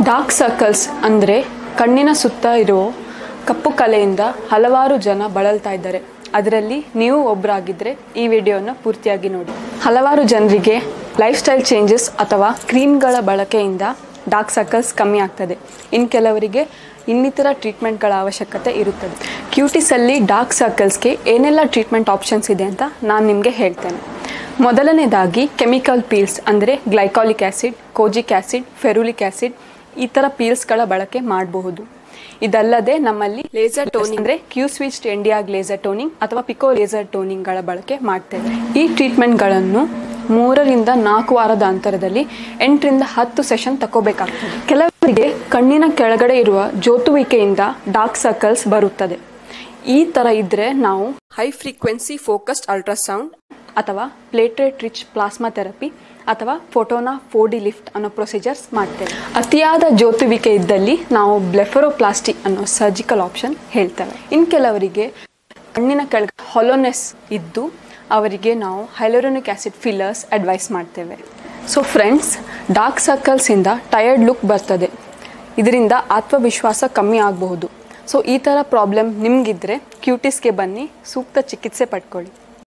dark circles ಅಂದರೆ ಕಣ್ಣಿನ ಸುತ್ತ ಇರೋ ಕಪ್ಪು ಕಲೆಯಿಂದ ಹಲವಾರು ಜನ ಬಳಲ್ತಾ ಇದ್ದಾರೆ ಅದರಲ್ಲಿ ನೀವು ಒಬ್ಬರಾಗಿದ್ದರೆ ಈ ವಿಡಿಯೋನ ಪೂರ್ತಿಯಾಗಿ ನೋಡಿ ಹಲವಾರು ಜನರಿಗೆ ಲೈಫ್ ಸ್ಟೈಲ್ ಚೇಂಜಸ್ ಅಥವಾ ಕ್ರೀಮ್ಗಳ ಬಳಕೆಯಿಂದ ಡಾರ್ಕ್ ಸರ್ಕಲ್ಸ್ ಕಮ್ಮಿ ಆಗ್ತದೆ ಇನ್ನು ಕೆಲವರಿಗೆ ಇನ್ನಿತರ ಟ್ರೀಟ್ಮೆಂಟ್ಗಳ ಅವಶ್ಯಕತೆ ಇರುತ್ತದೆ ಕ್ಯೂಟಿಸಲ್ಲಿ ಡಾರ್ಕ್ ಸರ್ಕಲ್ಸ್ಗೆ ಏನೆಲ್ಲ ಟ್ರೀಟ್ಮೆಂಟ್ ಆಪ್ಷನ್ಸ್ ಇದೆ ಅಂತ ನಾನು ನಿಮಗೆ ಹೇಳ್ತೇನೆ ಮೊದಲನೇದಾಗಿ ಕೆಮಿಕಲ್ ಪೀಲ್ಸ್ ಅಂದರೆ glycolic acid kojic acid ferulic acid ಈ ಥರ ಪೀಲ್ಸ್ಗಳ ಬಳಕೆ ಮಾಡಬಹುದು ಇದಲ್ಲದೆ ನಮ್ಮಲ್ಲಿ ಲೇಸರ್ ಟೋನಿಂಗ್ ಅಂದರೆ Q switched ND YAG laser toning ಅಥವಾ ಪಿಕೋ ಲೇಸರ್ ಟೋನಿಂಗ್ಗಳ ಬಳಕೆ ಮಾಡ್ತೇವೆ ಈ ಟ್ರೀಟ್ಮೆಂಟ್ಗಳನ್ನು ಮೂರರಿಂದ ನಾಲ್ಕು ವಾರದ ಅಂತರದಲ್ಲಿ ಎಂಟರಿಂದ ಹತ್ತು ಸೆಷನ್ ತಗೋಬೇಕಾಗ್ತದೆ ಕೆಲವರಿಗೆ ಕಣ್ಣಿನ ಕೆಳಗಡೆ ಇರುವ ಜೋತುವಿಕೆಯಿಂದ ಡಾರ್ಕ್ ಸರ್ಕಲ್ಸ್ ಬರುತ್ತದೆ ಈ ಥರ ಇದ್ರೆ ನಾವು ಹೈ ಫ್ರೀಕ್ವೆನ್ಸಿ ಫೋಕಸ್ಡ್ ಅಲ್ಟ್ರಾಸೌಂಡ್ ಅಥವಾ ಪ್ಲೇಟ್ರೇಟ್ ರಿಚ್ ಪ್ಲಾಸ್ಮಾ ಥೆರಪಿ ಅಥವಾ ಫೋಟೋನಾ ಫೋಡಿ ಲಿಫ್ಟ್ ಅನ್ನೋ ಪ್ರೊಸೀಜರ್ಸ್ ಮಾಡ್ತೇವೆ ಅತಿಯಾದ ಜೋತುವಿಕೆ ಇದ್ದಲ್ಲಿ ನಾವು ಬ್ಲೆಫರೋಪ್ಲಾಸ್ಟಿ ಅನ್ನೋ ಸರ್ಜಿಕಲ್ ಆಪ್ಷನ್ ಹೇಳ್ತೇವೆ ಇನ್ನು ಕೆಲವರಿಗೆ ಕಣ್ಣಿನ ಕೆಳಗೆ ಹೊಲೋನೆಸ್ ಇದ್ದು ಅವರಿಗೆ ನಾವು ಹೈಲೋರೋನಿಕ್ ಆ್ಯಸಿಡ್ ಫಿಲ್ಲರ್ಸ್ ಅಡ್ವೈಸ್ ಮಾಡ್ತೇವೆ ಸೊ ಫ್ರೆಂಡ್ಸ್ ಡಾರ್ಕ್ ಸರ್ಕಲ್ಸಿಂದ ಟಯರ್ಡ್ ಲುಕ್ ಬರ್ತದೆ ಇದರಿಂದ ಆತ್ಮವಿಶ್ವಾಸ ಕಮ್ಮಿ ಆಗಬಹುದು ಸೊ ಈ ಥರ ಪ್ರಾಬ್ಲಮ್ ನಿಮಗಿದ್ರೆ ಕ್ಯೂಟಿಸ್ಗೆ ಬನ್ನಿ ಸೂಕ್ತ ಚಿಕಿತ್ಸೆ ಪಡ್ಕೊಳ್ಳಿ